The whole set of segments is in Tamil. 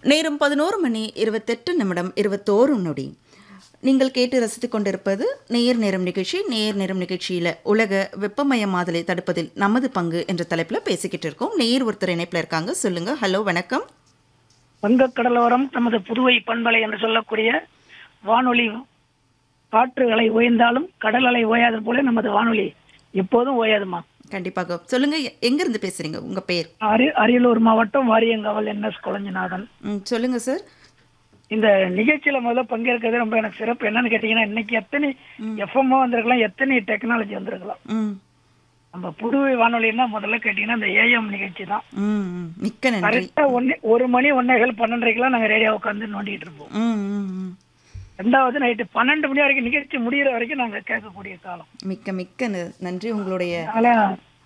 நேரம் பதினோரு மணி இருபத்தெட்டு நிமிடம் இருபத்தோரு நொடி நீங்கள் கேட்டு ரசித்துக் கொண்டிருப்பது நேர் நேரம் நிகழ்ச்சி நேர் நேரம் நிகழ்ச்சியில் உலக வெப்பமயமாதலை தடுப்பதில் நமது பங்கு என்ற தலைப்பில் பேசிக்கிட்டு இருக்கோம் நேர் ஒருத்தர் இணைப்பில் இருக்காங்க சொல்லுங்க ஹலோ வணக்கம் வங்கக்கடலோரம் நமது புதுவை பண்பலை என்று சொல்லக்கூடிய வானொலி காற்று அலை ஓய்ந்தாலும் கடல் அலை ஓயாது போல நமது வானொலி எப்போதும் ஓயாதுமா கண்டிப்பாக சொல்லுங்க எ- எங்கிருந்து பேசுறீங்க உங்க பேர் அரி அரியலூர் மாவட்டம் வாரியங்காவல் என் எஸ் குழஞ்சிநாதன் ம், சொல்லுங்க சார் இந்த நிகழ்ச்சியில முதல்ல பங்கேற்கிறது ரொம்ப எனக்கு சிறப்பு என்னன்னு கேட்டீங்கன்னா இன்னைக்கு எத்தனை எஃப்எம்ஓ வந்திருக்கலாம் எத்தனை டெக்னாலஜி வந்திருக்கலாம் ம் நம்ம புதுவை வானொலின்னா முதல்ல கேட்டீங்கன்னா இந்த ஏஎம் நிகழ்ச்சி தான் ம் ம். மிக்க நன்றி கரெக்டா ஒன்னு ஒரு மணி ஒன்னேகால் பன்னெண்டரைக்கெல்லாம் நாங்க ரேடியோ உட்காந்து நோண்டிட்டு இருப்போம் ம் ம் ம். ரெண்டாவது நைட்டு பன்னெண்டு மணி வரைக்கும் நிகழ்ச்சி முடியிற வரைக்கும் நாங்க கேட்கக்கூடிய காலம் மிக்க மிக்க ந- நன்றி உங்களுடைய அதனால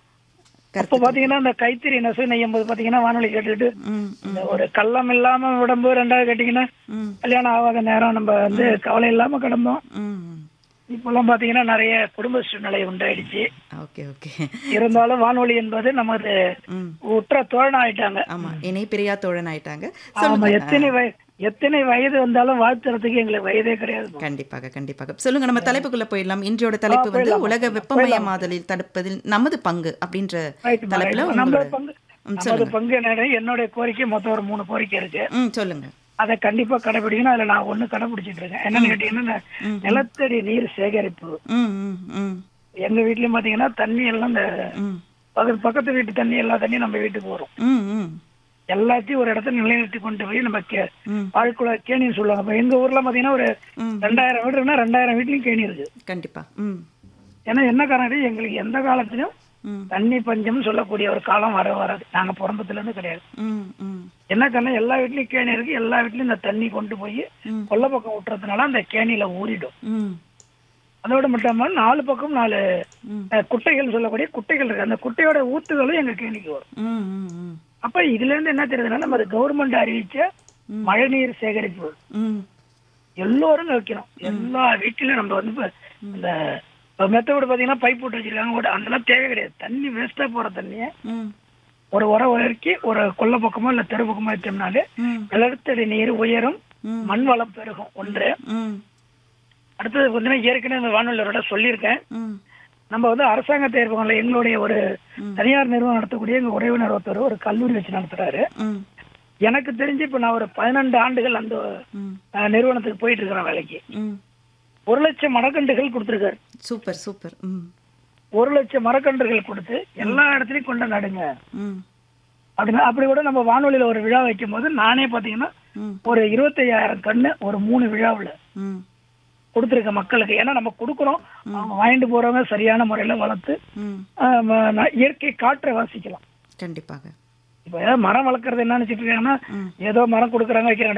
அப்ப கருத்து பாத்தீங்கன்னா இந்த கைத்தறி நெசவு நெய்யும் போது பாத்தீங்கன்னா வானொலி கேட்டுட்டு ம் இந்த ஒரு கள்ளம் இல்லாம உடம்பு ரெண்டாவது கேட்டீங்கன்னா ம் கல்யாணம் ஆகாத நேரம் நம்ம வந்து கவலை இல்லாம கிடந்தோம் ம் ம். இப்பெல்லாம் பாத்தீங்கன்னா நிறைய குடும்ப சூழ்நிலை உண்டாயிடுச்சு ஓகே ஓகே இருந்தாலும் வானொலி என்பது நமது ம் உற்ற தோழன் ஆயிட்டாங்க ஆமா இணை பிரியா தோழன் ஆயிட்டாங்க ஆமா சொல்லுங்க எத்தனை வய எத்தனை வயது வந்தாலும் வாழ்த்துறதுக்கு எங்களுக்கு வயதே கிடையாது கண்டிப்பாக கண்டிப்பாக சொல்லுங்க நம்ம தலைப்புக்குள்ள போயிடலாம் இன்றையோட தலைப்பு வந்து உலக வெப்பமயமாதலில் தடுப்பதில் நமது பங்கு அப்படின்ற Right, மா, தலைப்புல right. நம்ம உங்களோட பங்கு ம், நமது சொல்லுங்க பங்கு என்னன்னா என்னுடைய கோரிக்கை மொத்தம் ஒரு மூணு கோரிக்கை இருக்கு ம் சொல்லுங்க அதை கண்டிப்பா கடைபிடிக்கணும் அதுல நான் ஒண்ணு கடைபிடிச்சிட்டு இருக்கேன் என்னன்னு கேட்டீங்கன்னா இந்த நிலத்தடி நீர் சேகரிப்பு ம் ம் ம் எங்க வீட்லயும் பாத்தீங்கன்னா தண்ணி எல்லாம் இந்த ம் பக்கத்து பக்கத்து வீட்டு தண்ணி எல்லா தண்ணியும் நம்ம வீட்டுக்கு வரும் ம் ம் எல்லாத்தையும் ஒரு இடத்துல நிலைநிறுத்தி கொண்டு போய் நம்ம கே- ம் வாழ்க்குள்ள கேணின்னு சொல்லுவாங்க இப்ப எங்க ஊர்ல பாத்தீங்கன்னா ஒரு ம் ரெண்டாயிரம் வீடு இருக்குன்னா ரெண்டாயிரம் வீட்லயும் கேணி இருக்கு கண்டிப்பா ம் ஏன்னா என்ன காரணம் எங்களுக்கு எந்த காலத்திலும் ம் தண்ணி பஞ்சம்னு சொல்லக்கூடிய ஒரு காலம் வர வராது நாங்க பிறந்ததுல இருந்து கிடையாது ம் ம் என்ன காரணம் எல்லா வீட்லயும் கேணி இருக்கு எல்லா வீட்லயும் இந்த தண்ணி கொண்டு போய் ம். கொல்ல பக்கம் விட்டுறதுனால அந்த கேணியில ஊறிடும் ம் அதோட மட்டும் இல்லாம நாலு பக்கம் நாலு ம் அஹ், குட்டைகள் சொல்லக்கூடிய குட்டைகள் இருக்கு அந்த குட்டையோட ஊத்துகளும் எங்க கேணிக்கு வரும் ம் ம் ம் அப்ப இதுல இருந்து என்ன தெரியுதுன்னா நம்ம கவர்மெண்ட் அறிவிச்ச மழைநீர் சேகரிப்பு ம் எல்லோரும் வைக்கணும் எல்லா வீட்டிலும் நம்ம வந்து இப்ப இந்த மெத்த வீடு பாத்தீங்கன்னா பைப் போட்டு வச்சிருக்காங்க கூட அதெல்லாம் தேவை கிடையாது தண்ணி வேஸ்டா போற தண்ணிய ம் ஒரு உரம் உயர்க்கி ஒரு கொல்ல பக்கமோ இல்ல தெரு பக்கமோ வச்சோம்னாலே ம் நிலத்தடி நீர் உயரும் ம். மண் வளம் பெருகும் ஒன்று ம் அடுத்தது பார்த்தீங்கன்னா ஏற்கனவே இந்த வானொலியோட சொல்லியிருக்கேன் ம் நம்ம வந்து அரசாங்க தேர்வுகளில் எங்களுடைய ஒரு தனியார் நிறுவனம் நடத்தக்கூடிய எங்க உறவினர் ஒருத்தர் ஒரு கல்லூரி வச்சு நடத்துறாரு ம் எனக்கு தெரிஞ்சு இப்ப நான் ஒரு பதினெண்டு ஆண்டுகள் அந்த ம் அஹ், நிறுவனத்துக்கு போயிட்டு இருக்கிறேன் வேலைக்கு ம் ஒரு லட்சம் மரக்கன்றுகள் கொடுத்துருக்காரு சூப்பர் சூப்பர் ம் ஒரு லட்சம் மரக்கன்றுகள் கொடுத்து எல்லா இடத்துலயும் கொண்டு நடுங்க ம் அப்படின்னா அப்படி கூட நம்ம வானொலியில ஒரு விழா வைக்கும் போது நானே பாத்தீங்கன்னா ம் ஒரு இருபத்தையாயிரம் கண்ணு ஒரு மூணு விழாவுல ம் கொடுத்துருக்க மக்களுக்கு ஏன்னா நம்ம கொடுக்குறோம் அவங்க வாங்கிட்டு போறவங்க சரியான முறையில வளர்த்து ம் ஆஹ் ம- ந- இயற்கை காற்றை வாசிக்கலாம் கண்டிப்பாக இப்ப ஏதாவது மரம் வளர்க்கறது என்ன நினைச்சிட்டு இருக்காங்கன்னா ஏதோ மரம் கொடுக்குறாங்க வைக்கிறாங்க